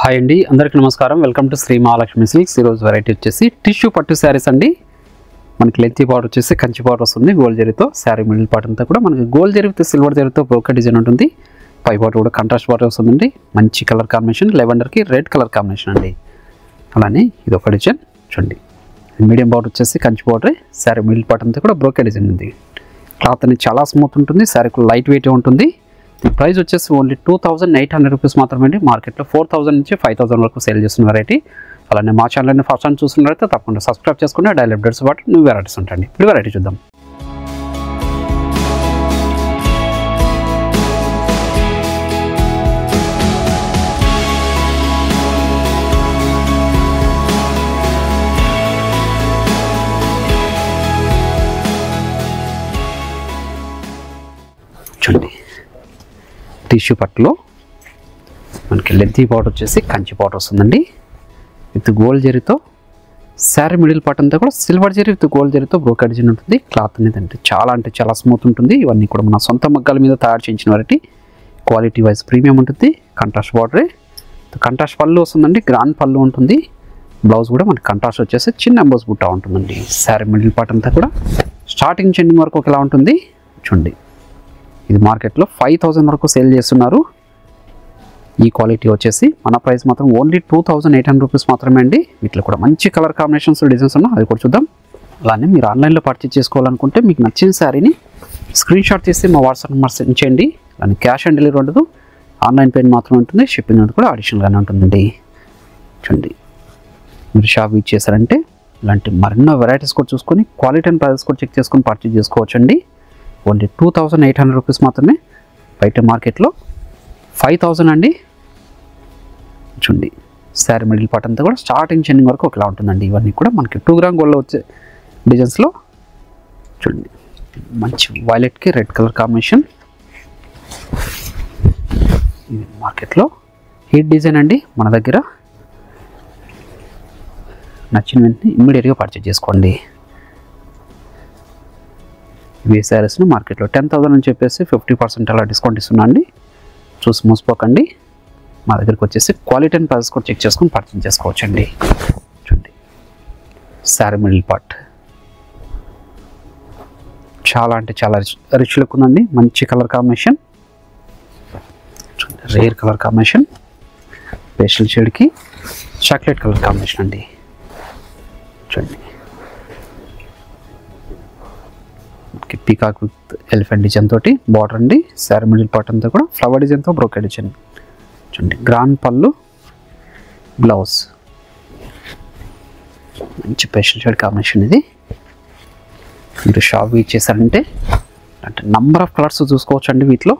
hi అండి అందరికీ నమస్కారం welcome to Shri Mahalakshmi silks ఈరోజు వెరైటీ వచ్చేసి టిష్యూ పట్టు శారీస్ అండి మనకి లెంతీ బార్డర్ వచ్చేసి కంచి బార్డర్ వస్తుంది గోల్డ్ జరీతో శారీ మిడిల్ పార్ట్ అంతా కూడా మనకి గోల్డ్ జరీ విత్ సిల్వర్ జరీతో బ్రోకెట్ డిజైన్ ఉంటుంది పై బార్డర్ కూడా కంట్రాస్ట్ బార్డర్ వస్తుందండి మంచి కలర్ కాంబినేషన్ లెవెండర్కి రెడ్ కలర్ కాంబినేషన్ అండి అలానే ఇది ఒక డిజైన్ చూడండి మీడియం బార్డర్ వచ్చేసి Kanchi border sari middle part అంతా కూడా బ్రోకెట్ డిజైన్ ఉంది క్లాత్ అనేది చాలా స్మూత్ ఉంటుంది శారీ కూడా లైట్ వెయిట్ ఉంటుంది దీని ప్రైస్ వచ్చేసి only two thousand eight hundred rupees మాత్రమే అండి మార్కెట్లో ఫోర్ థౌసండ్ నుంచి ఫైవ్ థౌసండ్ వరకు సేల్ చేస్తున్న వెరైటీ అలానే మా ఛానల్ని ఫస్ట్ టైం చూస్తున్నారైతే తప్పకుండా సబ్స్క్రైబ్ చేసుకుని డైలీ అప్డేట్స్ పాటు న్యూ వెరైటీస్ ఉంటాయండి ఇప్పుడు వెరైటీ చూద్దాం చూడండి టిష్యూ పట్టులో మనకి లెంతీ బార్డర్ వచ్చేసి కంచి బార్డర్ వస్తుందండి విత్ గోల్డ్ జరీతో శారీ మిడిల్ పార్ట్ అంతా కూడా సిల్వర్ జరీ విత్ గోల్డ్ జరీతో బ్రోకెడ్ జరీ ఉంటుంది క్లాత్ అనేది అంటే చాలా అంటే చాలా స్మూత్ ఉంటుంది ఇవన్నీ కూడా మన సొంత మగ్గాల మీద తయారు చేయించిన వారికి క్వాలిటీ వైజ్ ప్రీమియం ఉంటుంది కంట్రాస్ట్ బార్డరే కంట్రాస్ట్ పళ్ళు వస్తుందండి గ్రాండ్ పళ్ళు ఉంటుంది బ్లౌజ్ కూడా మనకి కంట్రాస్ట్ వచ్చేసి చిన్న ఎంబోస్ బుట్ట ఉంటుందండి శారీ మిడిల్ పార్ట్ అంతా కూడా స్టార్టింగ్ చెండింగ్ వరకు ఒకలా ఉంటుంది చూడండి ఇది మార్కెట్లో ఫైవ్ థౌజండ్ వరకు సేల్ చేస్తున్నారు ఈ క్వాలిటీ వచ్చేసి మన ప్రైస్ మాత్రం only two thousand eight hundred rupees మాత్రమే అండి వీటిలో కూడా మంచి కలర్ కాంబినేషన్స్ డిజైన్స్ ఉన్నాయి అది కూడా చూద్దాం అలానే మీరు ఆన్లైన్లో పర్చేస్ చేసుకోవాలనుకుంటే మీకు నచ్చిన శారీని స్క్రీన్ షాట్ తీసి మా వాట్సాప్ నెంబర్ సెండ్ చేయండి అలానే క్యాష్ ఆన్ డెలివరీ ఉండదు ఆన్లైన్ పేమెంట్ మాత్రమే ఉంటుంది షిప్పింగ్ అనేది కూడా అడిషనల్గానే ఉంటుందండి చూడండి మీరు షాప్ యూజ్ చేశారంటే ఇలాంటి మరెన్నో వెరైటీస్ కూడా చూసుకొని క్వాలిటీ అండ్ ప్రైసెస్ కూడా చెక్ చేసుకొని పర్చేస్ చేసుకోవచ్చండి only two thousand eight hundred rupees మాత్రమే బయట మార్కెట్లో ఫైవ్ థౌజండ్ అండి చూడండి శారీ మిడిల్ పార్ట్ అంతా కూడా స్టార్టింగ్ చెండింగ్ వరకు ఒకలా ఉంటుందండి ఇవన్నీ కూడా మనకి టూ గ్రామ్ గోల్డ్లో వచ్చే డిజైన్స్లో చూడండి మంచి వైలెట్కి రెడ్ కలర్ కాంబినేషన్ ఇది మార్కెట్లో హీట్ డిజైన్ అండి మన దగ్గర నచ్చిన వెంటనే ఇమ్మీడియట్గా పర్చేజ్ చేసుకోండి ఇవి శారీస్ని మార్కెట్లో టెన్ థౌసండ్ అని చెప్పేసి ఫిఫ్టీ పర్సెంట్ అలా డిస్కౌంట్ ఇస్తున్నా అండి చూసి మోసపోకండి మా దగ్గరికి వచ్చేసి క్వాలిటీ అండ్ ప్రైస్ కూడా చెక్ చేసుకొని పర్చేజ్ చేసుకోవచ్చండి చూడండి శారీ మిడిల్ పార్ట్ చాలా అంటే చాలా రిచ్ రిచ్ లుక్ ఉందండి మంచి కలర్ కాంబినేషన్ చూడండి రేర్ కలర్ కాంబినేషన్ పేస్టల్ షేడ్కి చాక్లెట్ కలర్ కాంబినేషన్ అండి చూడండి పీకాక్ విత్ ఎలిఫెంట్ డిజైన్ తోటి బార్డర్ అండి శారీ మిడిల్ పార్ట్ అంతా కూడా ఫ్లవర్ డిజైన్తో బ్రోకెడ్ డిజైన్ చూడండి గ్రాండ్ పళ్ళు బ్లౌజ్ మంచి పేషల్ షేడ్ కాంబినేషన్ ఇది మీరు షాప్ యూజ్ చేశారంటే అంటే నంబర్ ఆఫ్ కలర్స్ చూసుకోవచ్చు అండి వీటిలో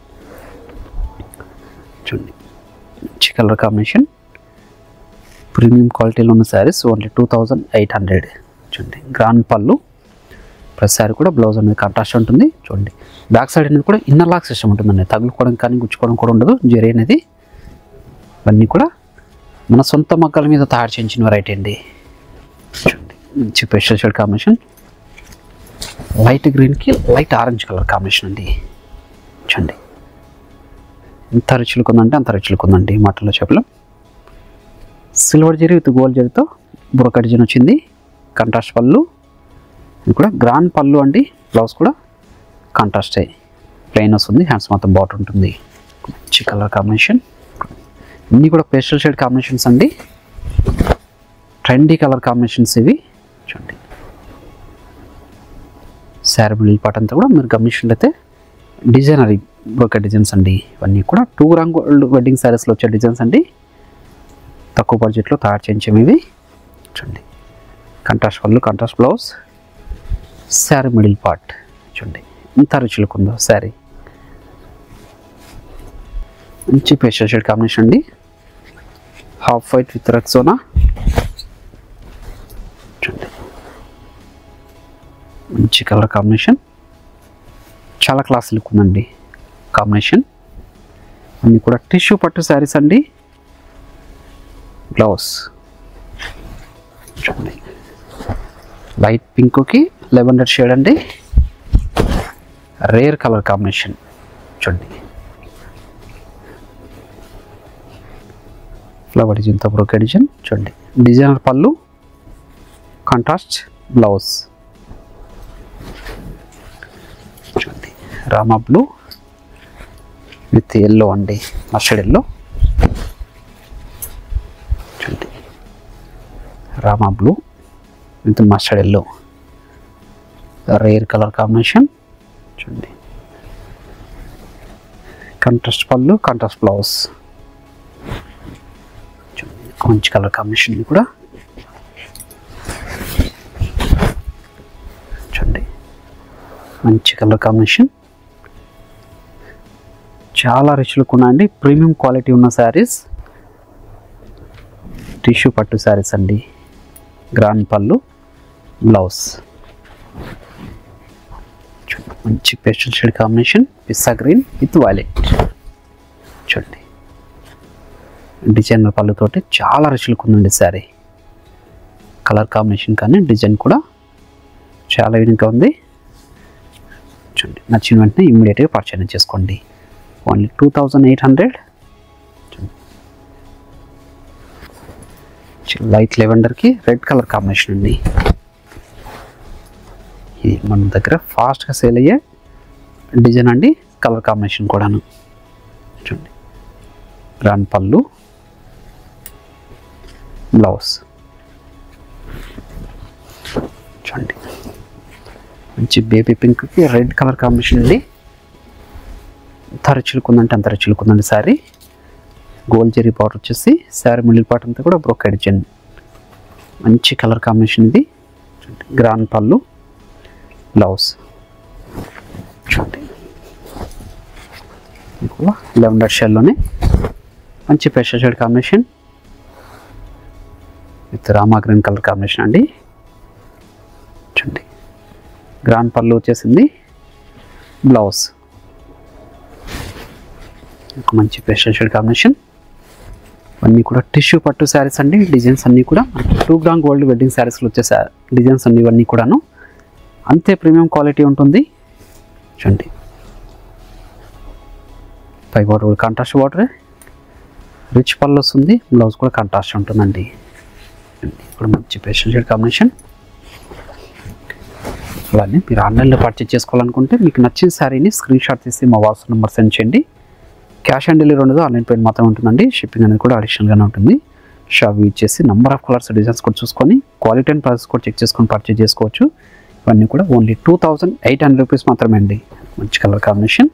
చూడండి మంచి కలర్ కాంబినేషన్ ప్రీమియం క్వాలిటీలో ఉన్న saris only two thousand eight hundred చూడండి గ్రాండ్ పళ్ళు ప్లస్ శారీ కూడా బ్లౌజ్ అనేది కాంట్రాస్ట్ ఉంటుంది చూడండి బ్యాక్ సైడ్ అనేది కూడా ఇన్నర్ లాక్ సిస్టమ్ ఉంటుందండి తగులుకోవడం కానీ గుచ్చుకోవడం కూడా ఉండదు జరీ అనేది ఇవన్నీ కూడా మన సొంత మగ్గల మీద తయారు చేయించిన వెరైటీ అండి చూడండి మంచి స్పెషల్ షేడ్ కాంబినేషన్ లైట్ గ్రీన్కి లైట్ ఆరెంజ్ కలర్ కాంబినేషన్ అండి చూడండి ఎంత రుచులకు ఉందంటే అంత రుచులకు ఉందండి ఈ మాటల్లో చెప్పలేం సిల్వర్ జరీ విత్ గోల్డ్ జరీతో బ్రోకట్ డిజైన్ వచ్చింది కంట్రాస్ట్ పళ్ళు ఇది కూడా గ్రాండ్ పళ్ళు అండి బ్లౌజ్ కూడా కాంట్రాస్ట్ ప్లెయిన్ వస్తుంది హ్యాండ్స్ మొత్తం బాటర్ ఉంటుంది మంచి కలర్ కాంబినేషన్ ఇన్ని కూడా పేస్టల్ షేడ్ కాంబినేషన్స్ అండి ట్రెండీ కలర్ కాంబినేషన్స్ ఇవి చూడండి శారీ మిడిల్ పార్ట్ అంతా కూడా మీరు గమనించినట్లయితే డిజైనరీ బ్రోకెట్ డిజైన్స్ అండి ఇవన్నీ కూడా టూ గ్రామ్ గోల్డ్ వెడ్డింగ్ శారీస్లో వచ్చే డిజైన్స్ అండి తక్కువ బడ్జెట్లో తయారు చేయించేవి ఇవి చూడండి contrast pallu contrast blouse sari middle part చూడండి ఎంత రుచులకు ఉందో శారీ మంచి పేస్టల్ షేడ్ కాంబినేషన్ అండి హాఫ్ వైట్ విత్ రక్సోనా చూడండి మంచి కలర్ కాంబినేషన్ చాలా క్లాస్ లుక్ ఉందండి కాంబినేషన్ అన్నీ కూడా టిష్యూ పట్టు శారీస్ అండి బ్లౌజ్ చూడండి లైట్ పింక్కి లెవెండర్ షేడ్ అండి రేర్ కలర్ కాంబినేషన్ చూడండి ఫ్లవర్ డిజైన్తో బ్రోకే డిజైన్ చూడండి డిజైనర్ పళ్ళు కాంట్రాస్ట్ బ్లౌజ్ చూడండి రామా బ్లూ విత్ ఎల్లో అండి మస్టర్డ్ ఎల్లో చూడండి Rama blue with mustard yellow rare colour combination చూడండి కాంట్రాస్ట్ పళ్ళు కాంట్రాస్ట్ బ్లౌజ్ చూడండి మంచి కలర్ కాంబినేషన్ ఇది కూడా చూడండి మంచి కలర్ కాంబినేషన్ చాలా రిచ్ లుక్ ఉన్నాయండి ప్రీమియం క్వాలిటీ ఉన్న శారీస్ టిష్యూ పట్టు శారీస్ అండి గ్రాండ్ పళ్ళు బ్లౌజ్ చూడండి మంచి pastel shade combination pista green with violet చూడండి డిజైనర్ పళ్ళుతోటి చాలా రిచ్ లుక్ ఉందండి శారీ కలర్ కాంబినేషన్ కానీ డిజైన్ కూడా చాలా యూనిక్గా ఉంది చూడండి నచ్చిన వెంటనే ఇమ్మీడియట్గా పర్చేజ్ చేసుకోండి only two thousand eight hundred light లెవెండర్కి రెడ్ కలర్ కాంబినేషన్ అండి ఇది మన దగ్గర ఫాస్ట్గా సేల్ అయ్యే డిజైన్ అండి కలర్ కాంబినేషన్ కూడాను చూడండి గ్రాండ్ పళ్ళు బ్లౌజ్ చూడండి మంచి బేబీ పింక్కి రెడ్ కలర్ కాంబినేషన్ అండి ఎంత రిచులుకుందంటే అంత రిచులుకుందండి శారీ గోల్డ్ జెరీ పౌడర్ వచ్చేసి శారీ మిడిల్ పార్ట్ అంతా కూడా బ్రోకెడ్ డిజైన్ మంచి కలర్ కాంబినేషన్ ఇది చూడండి గ్రాండ్ పళ్ళు బ్లౌజ్ చూడండి ఇది కూడా లెవెండర్ షెల్లోనే మంచి pastel shade combination with Rama green colour combination అండి చూడండి గ్రాండ్ పళ్ళు వచ్చేసింది బ్లౌజ్ ఒక మంచి పేస్టల్ షేడ్ కాంబినేషన్ అన్నీ కూడా టిష్యూ పట్టు శారీస్ అండి డిజైన్స్ అన్నీ కూడా టూ గ్రామ్ గోల్డ్ వెడ్డింగ్ శారీస్లో వచ్చే శా- డిజైన్స్ అన్ని ఇవన్నీ కూడాను అంతే ప్రీమియం క్వాలిటీ ఉంటుంది చూడండి పై వాటర్ కూడా కాంట్రాస్ట్ వాటరే రిచ్ పళ్ళు వస్తుంది బ్లౌజ్ కూడా కాంట్రాస్ట్ ఉంటుందండి చూడండి, ఇప్పుడు మంచి పేస్టల్ షేడ్ కాంబినేషన్ అలానే మీరు ఆన్లైన్లో పర్చేజ్ చేసుకోవాలనుకుంటే మీకు నచ్చిన శారీని స్క్రీన్ షాట్ తీసి మా వాట్సాప్ నెంబర్ సెండ్ చేయండి క్యాష్ ఆన్ డెలివరీ ఉండదు ఆన్లైన్ పేమెంట్ మాత్రం ఉంటుందండి షిప్పింగ్ అనేది కూడా అడిషనల్గానే ఉంటుంది షాప్ యూజ్ చేసి నంబర్ ఆఫ్ కలర్స్ డిజైన్స్ కూడా చూసుకొని క్వాలిటీ అండ్ ప్రైస్ కూడా చెక్ చేసుకొని పర్చేజ్ చేసుకోవచ్చు ఇవన్నీ కూడా only two thousand eight hundred rupees మాత్రమే అండి మంచి కలర్ కాంబినేషన్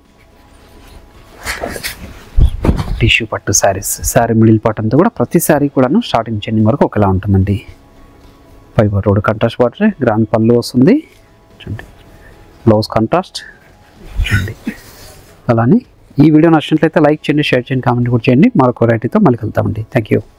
టిష్యూ పట్టు శారీస్ శారీ మిడిల్ పార్ట్ అంతా కూడా ప్రతి శారీ కూడాను స్టార్టింగ్ చెండింగ్ వరకు ఒకలా ఉంటుందండి ఫైబర్ రోడ్ కంట్రాస్ట్ వాటర్ గ్రాండ్ పళ్ళు వస్తుంది చూడండి బ్లౌజ్ కాంట్రాస్ట్ చూడండి అలానే ఈ వీడియో నచ్చినట్లయితే లైక్ చేయండి షేర్ చేయండి కామెంట్ కూడా చేయండి మరొక వెరైటీతో మళ్ళీ కలుద్దామండి థ్యాంక్ యూ